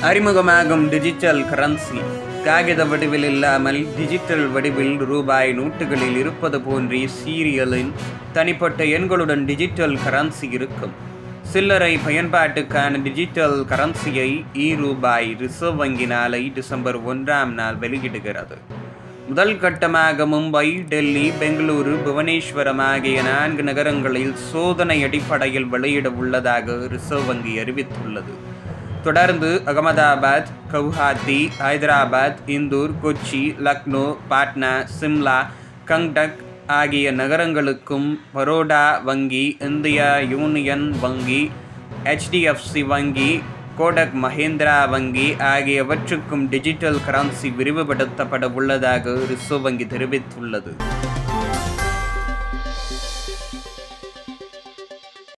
அறிமுகமாகும் digital currency காகித வடிவில் இல்லாமல் டிஜிட்டல் வடிவில் ரூபாய் நோட்டுகளில் இருப்பது போன்றே சீரியலின் தனிப்பட்ட எண்களுடன் டிஜிட்டல் கரன்சி இருக்கும் சில்லறை பயன்பாட்டுக்கான டிஜிட்டல் கரன்சியை இ ரூபாய் ரிசர்வ் வங்கி நாளை டிசம்பர் ஒன்றாம் நாள் வெளியிடுகிறது முதல் கட்டமாக மும்பை டெல்லி பெங்களூரு புவனேஸ்வரம் ஆகிய நான்கு நகரங்களில் சோதனை அடிப்படையில் வெளியிட உள்ளதாக ரிசர்வ் வங்கி அறிவித்துள்ளது தொடர்ந்து அகமதாபாத் கவுஹாத்தி ஹைதராபாத் இந்தூர் கொச்சி லக்னோ பாட்னா சிம்லா கங்டக் ஆகிய நகரங்களுக்கும் பரோடா வங்கி இந்தியா யூனியன் வங்கி ஹெச்டிஎஃப்சி வங்கி கோடக் மஹேந்திரா வங்கி ஆகியவற்றுக்கும் டிஜிட்டல் கரன்சி விரிவுபடுத்தப்பட உள்ளதாக ரிசர்வ் வங்கி தெரிவித்துள்ளது